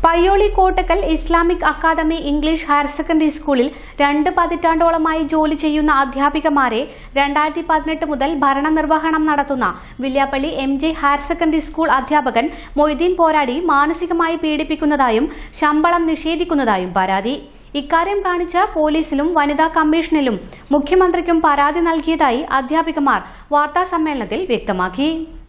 Payyoli Kottakkal Islamic academy English higher secondary സ്കൂളിൽ രണ്ട് പതിറ്റാണ്ടോളമായി ജോലി ചെയ്യുന്ന അധ്യാപികമാരെ രണ്ടായിരത്തി പതിനെട്ട് മുതൽ ഭരണനിർവഹണം നടത്തുന്ന Villiappally M J higher secondary school അധ്യാപകൻ മൊയ്തീൻ പോരാടി മാനസികമായി പീഡിപ്പിക്കുന്നതായും ശമ്പളം നിഷേധിക്കുന്നതായും പരാതി ഇക്കാര്യം കാണിച്ച പോലീസിലും വനിതാ കമ്മീഷനിലും മുഖ്യമന്ത്രിക്കും പരാതി നൽകിയതായി അധ്യാപികമാർ വാർത്താസമ്മേളനത്തിൽ വ്യക്തമാക്കി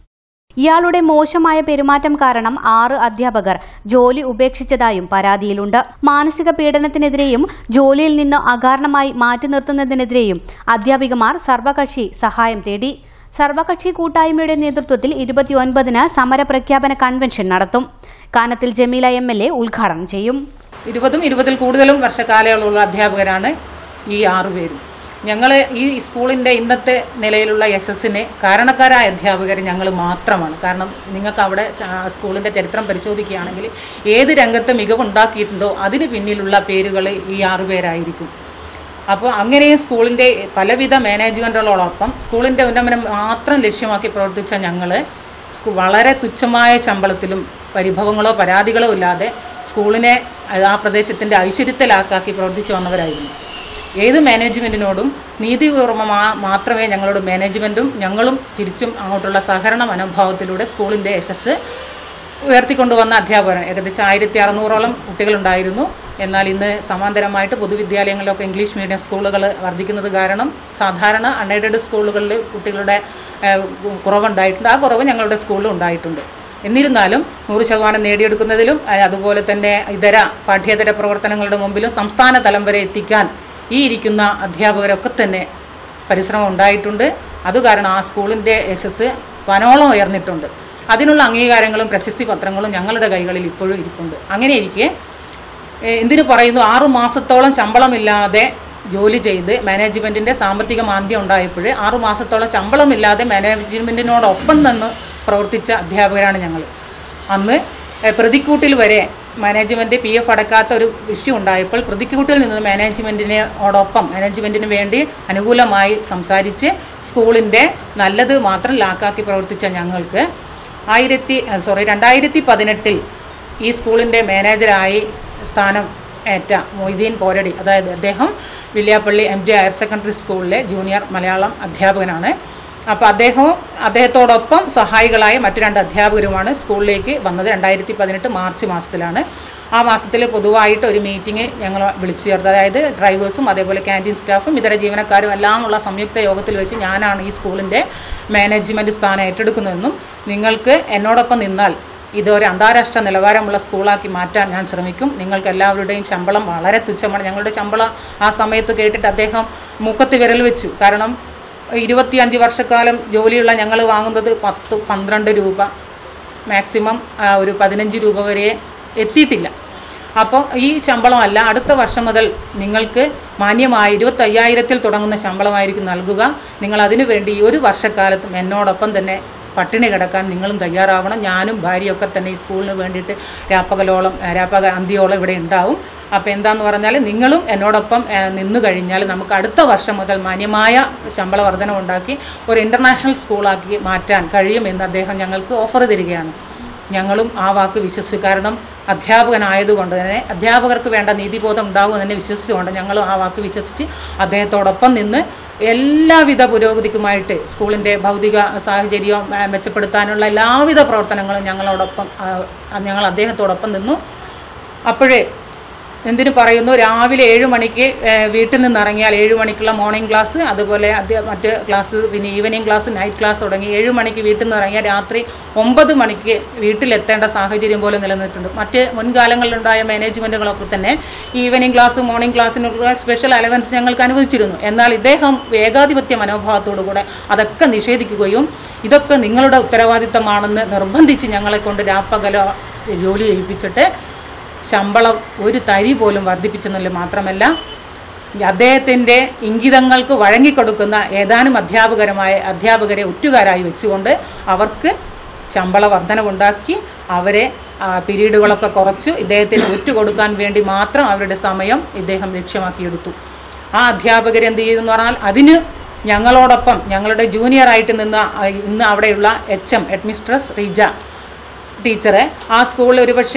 ഇയാളുടെ മോശമായ പെരുമാറ്റം കാരണം ആറ് അധ്യാപകർ ജോലി ഉപേക്ഷിച്ചതായും പരാതിയിലുണ്ട് മാനസിക പീഡനത്തിനെതിരെയും ജോലിയിൽ നിന്ന് അകാരണമായി മാറ്റി നിർത്തുന്നതിനെതിരെയും അധ്യാപികമാർ സർവകക്ഷി സഹായം തേടി സർവകക്ഷി കൂട്ടായ്മയുടെ നേതൃത്വത്തിൽ ഇരുപത്തിയൊൻപതിന് സമരപ്രഖ്യാപന കൺവെൻഷൻ നടത്തും Kanathil Jameela M L A ഉദ്ഘാടനം ചെയ്യും ഇരുപതും ഇരുപതിൽ കൂടുതലും വർഷക്കാലങ്ങളുള്ള അധ്യാപകരാണ് ഈ ആറുപേരും ഞങ്ങൾ ഈ സ്കൂളിൻ്റെ ഇന്നത്തെ നിലയിലുള്ള എസ് എസിന് കാരണക്കാരായ അധ്യാപകർ ഞങ്ങൾ മാത്രമാണ് കാരണം നിങ്ങൾക്ക് അവിടെ ആ സ്കൂളിൻ്റെ ചരിത്രം പരിശോധിക്കുകയാണെങ്കിൽ ഏത് രംഗത്ത് മികവുണ്ടാക്കിയിട്ടുണ്ടോ അതിന് പിന്നിലുള്ള പേരുകൾ ഈ ആറുപേരായിരിക്കും അപ്പോൾ അങ്ങനെയും സ്കൂളിൻ്റെ പലവിധ മാനേജ്മെൻറ്റുകളോടൊപ്പം സ്കൂളിൻ്റെ ഉന്നമനം മാത്രം ലക്ഷ്യമാക്കി പ്രവർത്തിച്ച ഞങ്ങൾ വളരെ തുച്ഛമായ ശമ്പളത്തിലും പരിഭവങ്ങളോ പരാതികളോ ഇല്ലാതെ സ്കൂളിനെ ആ പ്രദേശത്തിൻ്റെ ഐശ്വര്യത്തിലാക്കാക്കി പ്രവർത്തിച്ചു വന്നവരായിരുന്നു ഏത് മാനേജ്മെൻറ്റിനോടും നീതിപൂർവ്വം മാ- മാത്രമേ ഞങ്ങളോട് മാനേജ്മെൻറ്റും ഞങ്ങളും തിരിച്ചും അങ്ങോട്ടുള്ള സഹകരണ മനോഭാവത്തിലൂടെ സ്കൂളിൻ്റെ യശസ് ഉയർത്തിക്കൊണ്ടുവന്ന അധ്യാപകരാണ് ഏകദേശം ആയിരത്തി അറുന്നൂറോളം കുട്ടികളുണ്ടായിരുന്നു എന്നാൽ ഇന്ന് സമാന്തരമായിട്ട് പൊതുവിദ്യാലയങ്ങളിലൊക്കെ ഇംഗ്ലീഷ് മീഡിയം സ്കൂളുകൾ വർദ്ധിക്കുന്നത് കാരണം സാധാരണ അൺഎയ്ഡഡ് സ്കൂളുകളിൽ കുട്ടികളുടെ ഏഹ്, കുറവുണ്ടായിട്ടുണ്ട് ആ കുറവ് ഞങ്ങളുടെ സ്കൂളിൽ ഉണ്ടായിട്ടുണ്ട് എന്നിരുന്നാലും നൂറ് ശതമാനം നേടിയെടുക്കുന്നതിലും അഹ് അതുപോലെ തന്നെ ഇതര പാഠ്യേതര പ്രവർത്തനങ്ങളുടെ മുമ്പിലും സംസ്ഥാന തലം വരെ എത്തിക്കാൻ ഈ ഇരിക്കുന്ന അധ്യാപകരൊക്കെ തന്നെ പരിശ്രമം ഉണ്ടായിട്ടുണ്ട് അത് കാരണം ആ സ്കൂളിൻ്റെ യശസ് വനോളം ഉയർന്നിട്ടുണ്ട് അതിനുള്ള അംഗീകാരങ്ങളും പ്രശസ്തി പത്രങ്ങളും ഞങ്ങളുടെ കൈകളിൽ ഇപ്പോഴും ഇരിപ്പുണ്ട് അങ്ങനെ ഇരിക്കെ ഏഹ് എന്തിനു പറയുന്നു ആറു മാസത്തോളം ശമ്പളമില്ലാതെ ജോലി ചെയ്ത് മാനേജ്മെന്റിന്റെ സാമ്പത്തിക മാന്ദ്യം ഉണ്ടായപ്പോൾ ആറു മാസത്തോളം ശമ്പളമില്ലാതെ മാനേജ്മെന്റിനോടൊപ്പം നിന്ന് പ്രവർത്തിച്ച അധ്യാപകരാണ് ഞങ്ങൾ അന്ന് ഏഹ് പ്രതിക്കൂട്ടിൽ വരെ മാനേജ്മെന്റ് പി എഫ് അടക്കാത്ത ഒരു ഇഷ്യൂ ഉണ്ടായപ്പോൾ പ്രതിക്കൂട്ടിൽ നിന്ന് മാനേജ്മെന്റിനോടൊപ്പം മാനേജ്മെന്റിന് വേണ്ടി അനുകൂലമായി സംസാരിച്ച് സ്കൂളിന്റെ നല്ലത് മാത്രം ലാക്കാക്കി പ്രവർത്തിച്ച ഞങ്ങൾക്ക് ആയിരത്തി സോറി രണ്ടായിരത്തി പതിനെട്ടിൽ ഈ സ്കൂളിൻ്റെ മാനേജരായി സ്ഥാനം ഏറ്റ മൊയ്തീൻ പോരടി അതായത് അദ്ദേഹം Villiappally M J higher secondary സ്കൂളിലെ ജൂനിയർ മലയാളം അധ്യാപകനാണ് അപ്പോൾ അദ്ദേഹവും അദ്ദേഹത്തോടൊപ്പം സഹായികളായ മറ്റു രണ്ട് അധ്യാപകരുമാണ് സ്കൂളിലേക്ക് വന്നത് രണ്ടായിരത്തി പതിനെട്ട് മാർച്ച് മാസത്തിലാണ് ആ മാസത്തിൽ പൊതുവായിട്ട് ഒരു മീറ്റിംഗ് ഞങ്ങൾ വിളിച്ചു ചേർത്ത് അതായത് ഡ്രൈവേഴ്സും അതേപോലെ ക്യാൻറ്റീൻ സ്റ്റാഫും ഇതര ജീവനക്കാരും എല്ലാമുള്ള സംയുക്ത യോഗത്തിൽ വെച്ച് ഞാനാണ് ഈ സ്കൂളിൻ്റെ മാനേജ്മെൻറ്റ് സ്ഥാനം ഏറ്റെടുക്കുന്നതെന്നും നിങ്ങൾക്ക് എന്നോടൊപ്പം നിന്നാൽ ഇതൊരു അന്താരാഷ്ട്ര നിലവാരമുള്ള സ്കൂളാക്കി മാറ്റാൻ ഞാൻ ശ്രമിക്കും നിങ്ങൾക്ക് എല്ലാവരുടെയും ശമ്പളം വളരെ തുച്ഛമാണ് ഞങ്ങളുടെ ശമ്പളം ആ സമയത്ത് കേട്ടിട്ട് അദ്ദേഹം മൂക്കത്ത് വിരൽ വെച്ചു കാരണം ഇരുപത്തിയഞ്ച് വർഷക്കാലം ജോലിയുള്ള ഞങ്ങൾ വാങ്ങുന്നത് പത്ത് പന്ത്രണ്ട് രൂപ മാക്സിമം ആ, ഒരു പതിനഞ്ച് രൂപ വരെ എത്തിയിട്ടില്ല അപ്പോൾ ഈ ശമ്പളമല്ല അടുത്ത വർഷം മുതൽ നിങ്ങൾക്ക് മാന്യമായ ഇരുപത്തയ്യായിരത്തിൽ തുടങ്ങുന്ന ശമ്പളമായിരിക്കും നൽകുക നിങ്ങൾ അതിനു വേണ്ടി ഈ ഒരു വർഷക്കാലത്തും എന്നോടൊപ്പം തന്നെ പട്ടിണി കിടക്കാൻ നിങ്ങളും തയ്യാറാവണം ഞാനും ഭാര്യയൊക്കെ തന്നെ ഈ സ്കൂളിന് വേണ്ടിയിട്ട് രാപ്പകലോളം ആ, രാപ്പക അന്തിയോളം ഇവിടെ ഉണ്ടാവും അപ്പോൾ എന്താന്ന് പറഞ്ഞാൽ നിങ്ങളും എന്നോടൊപ്പം ആ, നിന്നു കഴിഞ്ഞാൽ നമുക്ക് അടുത്ത വർഷം മുതൽ മാന്യമായ ശമ്പള വർധന ഉണ്ടാക്കി ഒരു ഇൻ്റർനാഷണൽ സ്കൂളാക്കി മാറ്റാൻ കഴിയുമെന്ന് അദ്ദേഹം ഞങ്ങൾക്ക് ഓഫർ തരികയാണ് ഞങ്ങളും ആ വാക്ക് വിശ്വസിച്ചു കാരണം അധ്യാപകനായതുകൊണ്ട് തന്നെ അധ്യാപകർക്ക് വേണ്ട നീതിബോധം ഉണ്ടാകുമെന്ന് തന്നെ വിശ്വസിച്ചുകൊണ്ട് ഞങ്ങളും ആ വാക്ക് വിശ്വസിച്ച് അദ്ദേഹത്തോടൊപ്പം നിന്ന് എല്ലാവിധ പുരോഗതിക്കുമായിട്ട് സ്കൂളിൻ്റെ ഭൗതിക സാഹചര്യം ആ, മെച്ചപ്പെടുത്താനുള്ള എല്ലാവിധ പ്രവർത്തനങ്ങളും ഞങ്ങളോടൊപ്പം ആ, ഞങ്ങൾ അദ്ദേഹത്തോടൊപ്പം നിന്നു അപ്പോഴേ എന്തിനു പറയുന്നു രാവിലെ ഏഴ് മണിക്ക് ഏഹ്, വീട്ടിൽ നിന്ന് ഇറങ്ങിയാൽ ഏഴ് മണിക്കുള്ള മോർണിംഗ് ക്ലാസ് അതുപോലെ അധ്യ- മറ്റ് ക്ലാസ് പിന്നെ ഈവനിങ് ക്ലാസ് നൈറ്റ് ക്ലാസ് തുടങ്ങി ഏഴ് മണിക്ക് വീട്ടിൽ നിന്ന് ഇറങ്ങിയാൽ രാത്രി ഒമ്പത് മണിക്ക് വീട്ടിലെത്തേണ്ട സാഹചര്യം പോലും നിലനിന്നിട്ടുണ്ട് മറ്റ് മുൻകാലങ്ങളിലുണ്ടായ മാനേജ്മെൻറ്റുകളൊക്കെ തന്നെ ഈവനിങ് ക്ലാസ് മോർണിംഗ് ക്ലാസ്സിനുള്ള സ്പെഷ്യൽ അലവൻസ് ഞങ്ങൾക്ക് അനുവദിച്ചിരുന്നു എന്നാൽ ഇദ്ദേഹം ഏകാധിപത്യ മനോഭാവത്തോടുകൂടെ അതൊക്കെ നിഷേധിക്കുകയും ഇതൊക്കെ നിങ്ങളുടെ ഉത്തരവാദിത്തമാണെന്ന് നിർബന്ധിച്ച് ഞങ്ങളെ കൊണ്ട് രാപ്പകല ജോലി ചെയ്യിപ്പിച്ചിട്ട് ശമ്പളം ഒരു തരി പോലും വർദ്ധിപ്പിച്ചെന്നില്ല മാത്രമല്ല അദ്ദേഹത്തിൻ്റെ ഇംഗിതങ്ങൾക്ക് വഴങ്ങിക്കൊടുക്കുന്ന ഏതാനും അധ്യാപകരമായ അധ്യാപകരെ ഒറ്റുകാരായി വെച്ചുകൊണ്ട് അവർക്ക് ശമ്പള വർധനവുണ്ടാക്കി അവരെ ആ, പിരീഡുകളൊക്കെ കുറച്ച് ഇദ്ദേഹത്തിന് ഒറ്റുകൊടുക്കാൻ വേണ്ടി മാത്രം അവരുടെ സമയം ഇദ്ദേഹം ലക്ഷ്യമാക്കിയെടുത്തു ആ അധ്യാപകരെന്ത് ചെയ്തെന്ന് പറഞ്ഞാൽ അതിന് ഞങ്ങളോടൊപ്പം ഞങ്ങളുടെ ജൂനിയറായിട്ട് നിന്ന ആ, ഇന്ന് അവിടെയുള്ള H M head mistress Reeja ടീച്ചറെ ആ സ്കൂളിൽ ഒരു പക്ഷേ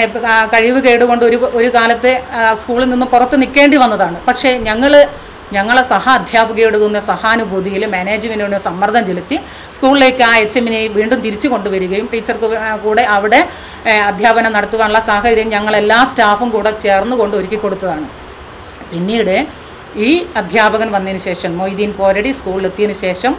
കഴിവ് കേടുകൊണ്ട് ഒരു ഒരു കാലത്ത് ആ, സ്കൂളിൽ നിന്ന് പുറത്ത് നിൽക്കേണ്ടി വന്നതാണ് പക്ഷേ ഞങ്ങൾ ഞങ്ങളെ സഹ അധ്യാപകയോട് തോന്നിയ സഹാനുഭൂതിയിൽ മാനേജ്മെന്റിനോട് സമ്മർദ്ദം ചെലുത്തി സ്കൂളിലേക്ക് ആ എച്ച് എമ്മിനെ വീണ്ടും തിരിച്ചു കൊണ്ടുവരികയും ടീച്ചർക്ക് ആ, കൂടെ അവിടെ ഏ, അധ്യാപനം നടത്തുവാനുള്ള സാഹചര്യം ഞങ്ങൾ എല്ലാ സ്റ്റാഫും കൂടെ ചേർന്ന് കൊണ്ട് ഒരുക്കി കൊടുത്തതാണ് പിന്നീട് ഈ അധ്യാപകൻ വന്നതിന് ശേഷം മൊയ്തീൻ പോരടി സ്കൂളിലെത്തിയതിന് ശേഷം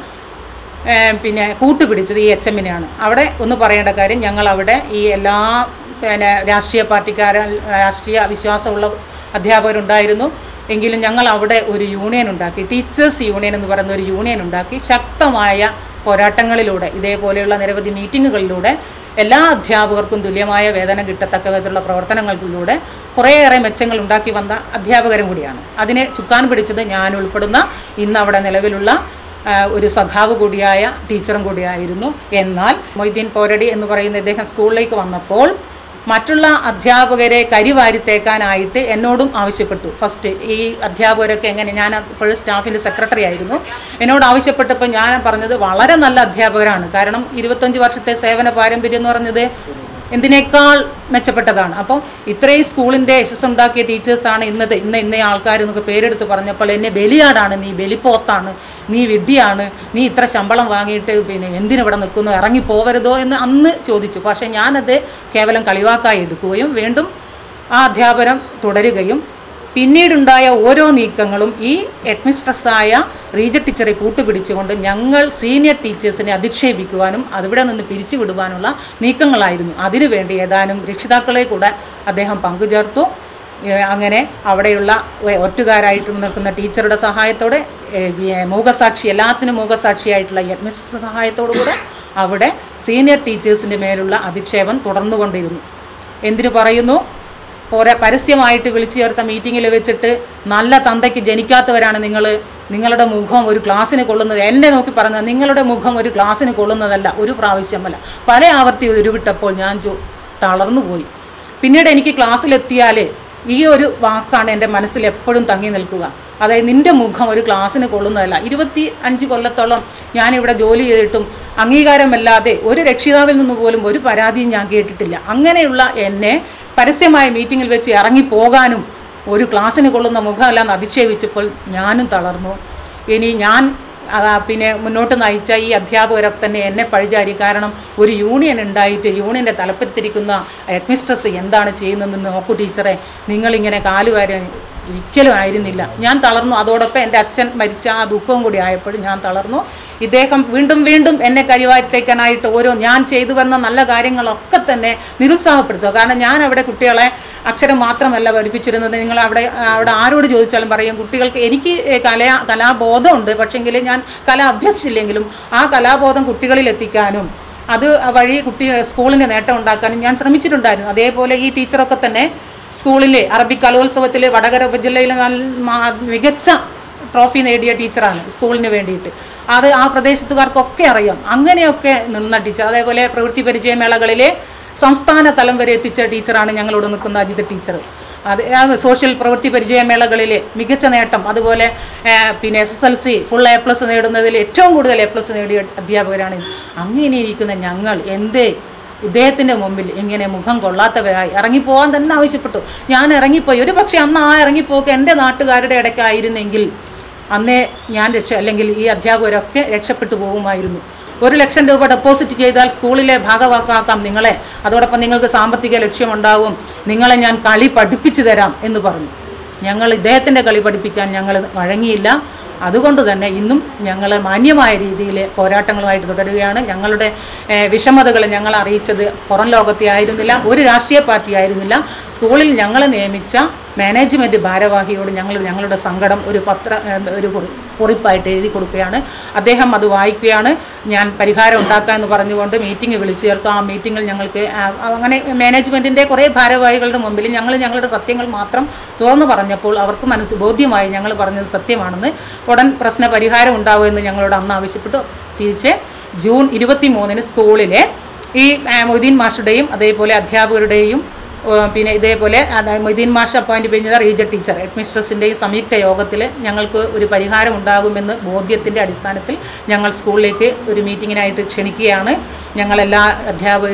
ഏ, പിന്നെ കൂട്ടുപിടിച്ചത് ഈ എച്ച് എമ്മിനെയാണ് അവിടെ ഒന്ന് പറയേണ്ട കാര്യം ഞങ്ങൾ അവിടെ ഈ എല്ലാ പിന്നെ രാഷ്ട്രീയ പാർട്ടിക്കാര രാഷ്ട്രീയ വിശ്വാസമുള്ള അധ്യാപകരുണ്ടായിരുന്നു എങ്കിലും ഞങ്ങൾ അവിടെ ഒരു യൂണിയൻ ഉണ്ടാക്കി ടീച്ചേഴ്സ് യൂണിയൻ എന്ന് പറയുന്ന ഒരു യൂണിയൻ ഉണ്ടാക്കി ശക്തമായ പോരാട്ടങ്ങളിലൂടെ ഇതേപോലെയുള്ള നിരവധി മീറ്റിങ്ങുകളിലൂടെ എല്ലാ അധ്യാപകർക്കും തുല്യമായ വേതനം കിട്ടത്തക്ക വിധത്തിലുള്ള പ്രവർത്തനങ്ങളിലൂടെ കുറേയേറെ മെച്ചങ്ങൾ ഉണ്ടാക്കി വന്ന അധ്യാപകരും കൂടിയാണ് അതിനെ ചുക്കാൻ പിടിച്ചത് ഞാൻ ഉൾപ്പെടുന്ന ഇന്ന് അവിടെ നിലവിലുള്ള ആ, ഒരു സഖാവ് കൂടിയായ ടീച്ചറും കൂടിയായിരുന്നു എന്നാൽ മൊയ്തീൻ പോരടി എന്ന് പറയുന്ന ഇദ്ദേഹം സ്കൂളിലേക്ക് വന്നപ്പോൾ മറ്റുള്ള അധ്യാപകരെ കരിവാരിത്തേക്കാനായിട്ട് എന്നോടും ആവശ്യപ്പെട്ടു ഫസ്റ്റ് ഈ അധ്യാപകരൊക്കെ എങ്ങനെ ഞാൻ അപ്പോഴും സ്റ്റാഫിൻ്റെ സെക്രട്ടറി ആയിരുന്നു എന്നോട് ആവശ്യപ്പെട്ടപ്പോൾ ഞാൻ പറഞ്ഞത് വളരെ നല്ല അധ്യാപകരാണ് കാരണം ഇരുപത്തഞ്ച് വർഷത്തെ സേവന പാരമ്പര്യം എന്ന് പറഞ്ഞത് എന്തിനേക്കാൾ മെച്ചപ്പെട്ടതാണ് അപ്പോൾ ഇത്രയും സ്കൂളിൻ്റെ എസ് ഉണ്ടാക്കിയ ടീച്ചേഴ്സാണ് ഇന്നത് ഇന്ന് ഇന്ന ആൾക്കാർ എന്നൊക്കെ പേരെടുത്ത് പറഞ്ഞപ്പോൾ എന്നെ ബലിയാടാണ് നീ ബലിപ്പോത്താണ് നീ വിഡ്ഢിയാണ് നീ ഇത്ര ശമ്പളം വാങ്ങിയിട്ട് പിന്നെ എന്തിനിവിടെ നിൽക്കുന്നു ഇറങ്ങി പോവരുതോ എന്ന് അന്ന് ചോദിച്ചു പക്ഷേ ഞാനത് കേവലം കളിവാക്കായി എടുക്കുകയും വീണ്ടും ആ അധ്യാപനം തുടരുകയും പിന്നീടുണ്ടായ ഓരോ നീക്കങ്ങളും ഈ ഹെഡ്മിസ്ട്രസ്സായ റീജ ടീച്ചറെ കൂട്ടുപിടിച്ചുകൊണ്ട് ഞങ്ങൾ സീനിയർ ടീച്ചേഴ്സിനെ അധിക്ഷേപിക്കുവാനും അതിവിടെ നിന്ന് പിരിച്ചുവിടുവാനുള്ള നീക്കങ്ങളായിരുന്നു അതിനുവേണ്ടി ഏതാനും രക്ഷിതാക്കളെ കൂടെ അദ്ദേഹം പങ്കുചേർത്തു ഏഹ് അങ്ങനെ അവിടെയുള്ള ഒ- ഒറ്റുകാരായിട്ട് നിൽക്കുന്ന ടീച്ചറുടെ സഹായത്തോടെ ഏഹ് വി- മൂകസാക്ഷി എല്ലാത്തിനും മൂകസാക്ഷിയായിട്ടുള്ള ഹെഡ്മിസ്ട്രസ് സഹായത്തോടു കൂടെ അവിടെ സീനിയർ ടീച്ചേഴ്സിന്റെ മേലുള്ള അധിക്ഷേപം തുടർന്നുകൊണ്ടിരുന്നു എന്തിനു പറയുന്നു പോരാ പരസ്യമായിട്ട് വിളിച്ചു ചേർത്ത മീറ്റിങ്ങിൽ വെച്ചിട്ട് നല്ല തന്തയ്ക്ക് ജനിക്കാത്തവരാണ് നിങ്ങൾ നിങ്ങളുടെ മുഖം ഒരു ക്ലാസ്സിന് കൊള്ളുന്നത് എന്നെ നോക്കി പറഞ്ഞത് നിങ്ങളുടെ മുഖം ഒരു ക്ലാസ്സിന് കൊള്ളുന്നതല്ല ഒരു പ്രാവശ്യമല്ല പല ആവർത്തി ഉരുവിട്ടപ്പോൾ ഞാൻ ചോ തളർന്നുപോയി പിന്നീട് എനിക്ക് ക്ലാസ്സിലെത്തിയാൽ ഈ ഒരു വാക്കാണ് എൻ്റെ മനസ്സിൽ എപ്പോഴും തങ്ങി നിൽക്കുക അതായത് നിന്റെ മുഖം ഒരു ക്ലാസ്സിന് കൊള്ളുന്നതല്ല ഇരുപത്തി അഞ്ച് കൊല്ലത്തോളം ഞാനിവിടെ ജോലി ചെയ്തിട്ടും അംഗീകാരമല്ലാതെ ഒരു രക്ഷിതാവിൽ നിന്ന് പോലും ഒരു പരാതിയും ഞാൻ കേട്ടിട്ടില്ല അങ്ങനെയുള്ള എന്നെ പരസ്യമായ മീറ്റിങ്ങിൽ വെച്ച് ഇറങ്ങി പോകാനും ഒരു ക്ലാസ്സിന് കൊള്ളുന്ന മുഖമല്ലാന്ന് അധിക്ഷേപിച്ചപ്പോൾ ഞാനും തളർന്നു ഇനി ഞാൻ ആ, പിന്നെ മുന്നോട്ട് നയിച്ച ഈ അധ്യാപകരൊക്കെ തന്നെ എന്നെ പഴിചാരി കാരണം ഒരു യൂണിയൻ ഉണ്ടായിട്ട് യൂണിയൻ്റെ തലപ്പത്തിരിക്കുന്ന ഹെഡ്മിസ്ട്രസ് എന്താണ് ചെയ്യുന്നതെന്ന് നോക്കൂ ടീച്ചറെ നിങ്ങളിങ്ങനെ കാലുകാരൻ ഒരിക്കലും ആയിരുന്നില്ല ഞാൻ തളർന്നു അതോടൊപ്പം എൻ്റെ അച്ഛൻ മരിച്ച ആ ദുഃഖവും കൂടി ആയപ്പോഴും ഞാൻ തളർന്നു ഇദ്ദേഹം വീണ്ടും വീണ്ടും എന്നെ കരിവാരിത്തേക്കാനായിട്ട് ഓരോ ഞാൻ ചെയ്തു വന്ന നല്ല കാര്യങ്ങളൊക്കെ തന്നെ നിരുത്സാഹപ്പെടുത്തുക കാരണം ഞാൻ അവിടെ കുട്ടികളെ അക്ഷരം മാത്രമല്ല പഠിപ്പിച്ചിരുന്നത് നിങ്ങൾ അവിടെ അവിടെ ആരോട് ചോദിച്ചാലും പറയും കുട്ടികൾക്ക് എനിക്ക് കല കലാബോധമുണ്ട് പക്ഷെങ്കിൽ ഞാൻ കല അഭ്യസിച്ചില്ലെങ്കിലും ആ കലാബോധം കുട്ടികളിൽ എത്തിക്കാനും അത് വഴി കുട്ടി സ്കൂളിന് നേട്ടം ഉണ്ടാക്കാനും ഞാൻ ശ്രമിച്ചിട്ടുണ്ടായിരുന്നു അതേപോലെ ഈ ടീച്ചറൊക്കെ തന്നെ സ്കൂളിലെ അറബിക് കലോത്സവത്തിൽ വടകര ഉപജില്ലയിലെ നല്ല മാ- മികച്ച ട്രോഫി നേടിയ ടീച്ചറാണ് സ്കൂളിന് വേണ്ടിയിട്ട് അത് ആ പ്രദേശത്തുകാർക്കൊക്കെ അറിയാം അങ്ങനെയൊക്കെ നിന്ന ടീച്ചർ അതേപോലെ പ്രവൃത്തി പരിചയമേളകളിലെ സംസ്ഥാന തലം വരെ എത്തിച്ച ടീച്ചറാണ് ഞങ്ങളോട് നിൽക്കുന്ന അജിത് ടീച്ചർ അത് ആ സോഷ്യൽ പ്രവൃത്തി പരിചയമേളകളിലെ മികച്ച നേട്ടം അതുപോലെ ആ, പിന്നെ S S L C full A plus നേടുന്നതിൽ ഏറ്റവും കൂടുതൽ എ പ്ലസ് നേടിയ അധ്യാപകരാണ് അങ്ങനെ ഇരിക്കുന്ന ഞങ്ങൾ എന്തേ ഇദ്ദേഹത്തിന്റെ മുമ്പിൽ ഇങ്ങനെ മുഖം കൊള്ളാത്തവരായി ഇറങ്ങിപ്പോകാൻ തന്നെ ആവശ്യപ്പെട്ടു ഞാൻ ഇറങ്ങിപ്പോയി ഒരു പക്ഷേ അന്ന് ആ ഇറങ്ങിപ്പോക്ക് എൻ്റെ നാട്ടുകാരുടെ ഇടയ്ക്കായിരുന്നെങ്കിൽ അന്നേ ഞാൻ രക്ഷ അല്ലെങ്കിൽ ഈ അധ്യാപകരൊക്കെ രക്ഷപ്പെട്ടു പോകുമായിരുന്നു ഒരു ലക്ഷം രൂപ ഡെപ്പോസിറ്റ് ചെയ്താൽ സ്കൂളിലെ ഭാഗവാക്കാക്കാം നിങ്ങളെ അതോടൊപ്പം നിങ്ങൾക്ക് സാമ്പത്തിക ലക്ഷ്യമുണ്ടാവും നിങ്ങളെ ഞാൻ കളി പഠിപ്പിച്ചു തരാം എന്ന് പറഞ്ഞു ഞങ്ങൾ ഇദ്ദേഹത്തിൻ്റെ കളി പഠിപ്പിക്കാൻ ഞങ്ങൾ വഴങ്ങിയില്ല അതുകൊണ്ട് തന്നെ ഇന്നും ഞങ്ങൾ മാന്യമായ രീതിയിൽ പോരാട്ടങ്ങളുമായിട്ട് തുടരുകയാണ് ഞങ്ങളുടെ ഏഹ്, വിഷമതകൾ ഞങ്ങൾ അറിയിച്ചത് പുറം ലോകത്തെ ആയിരുന്നില്ല ഒരു രാഷ്ട്രീയ പാർട്ടി ആയിരുന്നില്ല സ്കൂളിൽ ഞങ്ങളെ നിയമിച്ച മാനേജ്മെന്റ് ഭാരവാഹിയോട് ഞങ്ങൾ ഞങ്ങളുടെ സങ്കടം ഒരു പത്ര ഏഹ്, ഒരു കുറി- കുറിപ്പായിട്ട് എഴുതി കൊടുക്കുകയാണ് അദ്ദേഹം അത് വായിക്കുകയാണ് ഞാൻ പരിഹാരം ഉണ്ടാക്കാമെന്ന് പറഞ്ഞുകൊണ്ട് മീറ്റിംഗ് വിളിച്ചു ചേർത്തു ആ മീറ്റിങ്ങിൽ ഞങ്ങൾക്ക് ആ- അങ്ങനെ മാനേജ്മെന്റിന്റെ കുറേ ഭാരവാഹികളുടെ മുമ്പിൽ ഞങ്ങൾ ഞങ്ങളുടെ സത്യങ്ങൾ മാത്രം തുറന്നു പറഞ്ഞപ്പോൾ അവർക്ക് മനസ്സ് ബോധ്യമായി ഞങ്ങൾ പറഞ്ഞത് സത്യമാണെന്ന് ഉടൻ പ്രശ്ന പരിഹാരം ഉണ്ടാവുമെന്ന് ഞങ്ങളോട് അന്ന് ആവശ്യപ്പെട്ടു തിരിച്ച് ജൂൺ ഇരുപത്തി മൂന്നിന് സ്കൂളിലെ ഈ ആ, മൊയ്തീൻ മാഷുടെയും അതേപോലെ അധ്യാപകരുടെയും ഓ, പിന്നെ ഇതേപോലെ അതായത് മൊയ്തീൻ മാഷ് അപ്പോയിന്റ് ചെയ്ത റീജ ടീച്ചർ ഹെഡ്മിസ്ട്രസിൻ്റെയും സംയുക്ത യോഗത്തിൽ ഞങ്ങൾക്ക് ഒരു പരിഹാരം ഉണ്ടാകുമെന്ന് ബോധ്യത്തിൻ്റെ അടിസ്ഥാനത്തിൽ ഞങ്ങൾ സ്കൂളിലേക്ക് ഒരു മീറ്റിങ്ങിനായിട്ട് ക്ഷണിക്കുകയാണ് ഞങ്ങളെല്ലാ അധ്യാപകരും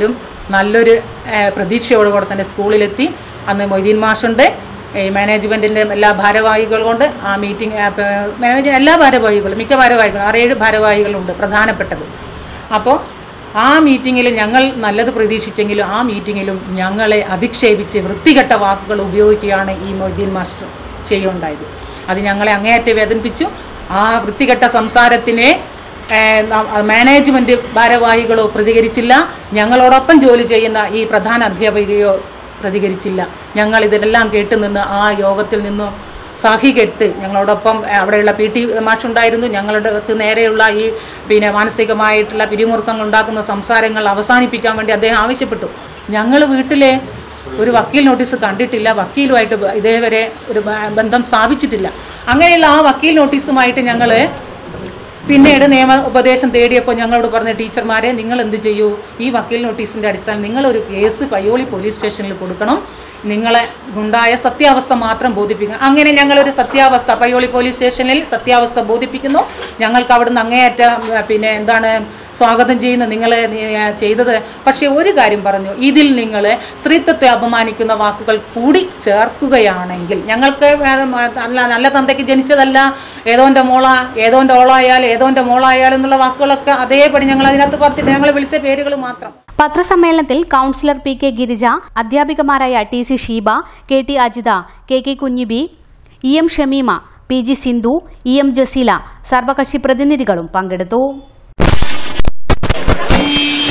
നല്ലൊരു ഏഹ്, പ്രതീക്ഷയോടുകൂടെ തന്നെ സ്കൂളിലെത്തി അന്ന് മൊയ്തീൻ മാഷുണ്ട് ഈ മാനേജ്മെന്റിന്റെ എല്ലാ ഭാരവാഹികൾ കൊണ്ട് ആ മീറ്റിംഗ് മാനേജ് എല്ലാ ഭാരവാഹികളും മിക്ക ഭാരവാഹികളും ആറേഴ് ഭാരവാഹികളുണ്ട് പ്രധാനപ്പെട്ടത് അപ്പോൾ ആ മീറ്റിങ്ങിൽ ഞങ്ങൾ നല്ലത് പ്രതീക്ഷിച്ചെങ്കിലും ആ മീറ്റിങ്ങിലും ഞങ്ങളെ അധിക്ഷേപിച്ച് വൃത്തികെട്ട വാക്കുകൾ ഉപയോഗിക്കുകയാണ് ഈ മൊയ്തീൻ മാസ്റ്റർ ചെയ്യുണ്ടായത് അത് ഞങ്ങളെ അങ്ങേയറ്റം വേദനിപ്പിച്ചു ആ വൃത്തികെട്ട സംസാരത്തിനെ ഏഹ്, ന- മാനേജ്മെന്റ് ഭാരവാഹികളോ പ്രതികരിച്ചില്ല ഞങ്ങളോടൊപ്പം ജോലി ചെയ്യുന്ന ഈ പ്രധാന അധ്യാപികയോ പ്രതികരിച്ചില്ല ഞങ്ങൾ ഇതിനെല്ലാം കേട്ടുനിന്ന് ആ യോഗത്തിൽ നിന്നും സഹി കെട്ട് ഞങ്ങളോടൊപ്പം ഏഹ്, അവിടെയുള്ള പി ടി മാഷുണ്ടായിരുന്നു ഞങ്ങളുടെ അടുത്ത് നേരെയുള്ള ഈ പിന്നെ മാനസികമായിട്ടുള്ള പിരിമുറുക്കങ്ങൾ ഉണ്ടാക്കുന്ന സംസാരങ്ങൾ അവസാനിപ്പിക്കാൻ വേണ്ടി അദ്ദേഹം ആവശ്യപ്പെട്ടു ഞങ്ങൾ വീട്ടിലെ ഒരു വക്കീൽ നോട്ടീസ് കണ്ടിട്ടില്ല വക്കീലുമായിട്ട് ബ- ഇതേവരെ ഒരു ബ- ബന്ധം സ്ഥാപിച്ചിട്ടില്ല അങ്ങനെയുള്ള ആ വക്കീൽ നോട്ടീസുമായിട്ട് ഞങ്ങൾ പിന്നീട് നിയമ ഉപദേശം തേടിയപ്പോൾ ഞങ്ങളോട് പറഞ്ഞ ടീച്ചർമാരെ നിങ്ങൾ എന്ത് ചെയ്യൂ ഈ വക്കീൽ നോട്ടീസിന്റെ അടിസ്ഥാനം നിങ്ങളൊരു കേസ് പയ്യോളി പോലീസ് സ്റ്റേഷനിൽ കൊടുക്കണം നിങ്ങളെ ഉണ്ടായ സത്യാവസ്ഥ മാത്രം ബോധിപ്പിക്കുക അങ്ങനെ ഞങ്ങളൊരു സത്യാവസ്ഥ പയ്യോളി പോലീസ് സ്റ്റേഷനിൽ സത്യാവസ്ഥ ബോധിപ്പിക്കുന്നു ഞങ്ങൾക്ക് അവിടുന്ന് അങ്ങേയറ്റ ആ, പിന്നെ എന്താണ് സ്വാഗതം ചെയ്യുന്ന നിങ്ങൾ ചെയ്തത് പക്ഷേ ഒരു കാര്യം പറഞ്ഞു ഇതിൽ നിങ്ങൾ സ്ത്രീത്വത്തെ അപമാനിക്കുന്ന വാക്കുകൾ കൂടി ചേർക്കുകയാണെങ്കിൽ ഞങ്ങൾക്ക് നല്ല നല്ല തന്തയ്ക്ക് ജനിച്ചതല്ല ഏതോന്റെ മോള ഏതോന്റെ ഓളായാൽ ഏതോന്റെ മോളായാൽ എന്നുള്ള വാക്കുകളൊക്കെ അതേപടി ഞങ്ങൾ അതിനകത്ത് പറഞ്ഞിട്ട് ഞങ്ങളെ വിളിച്ച പേരുകൾ മാത്രം പത്രസമ്മേളനത്തിൽ കൌൺസിലർ പി കെ ഗിരിജ അധ്യാപികമാരായ T C Sheeba K T Ajitha K K Kunhibi E M Shameema P G Sindhu E M Jaseela സർവകക്ഷി പ്രതിനിധികളും പങ്കെടുത്തു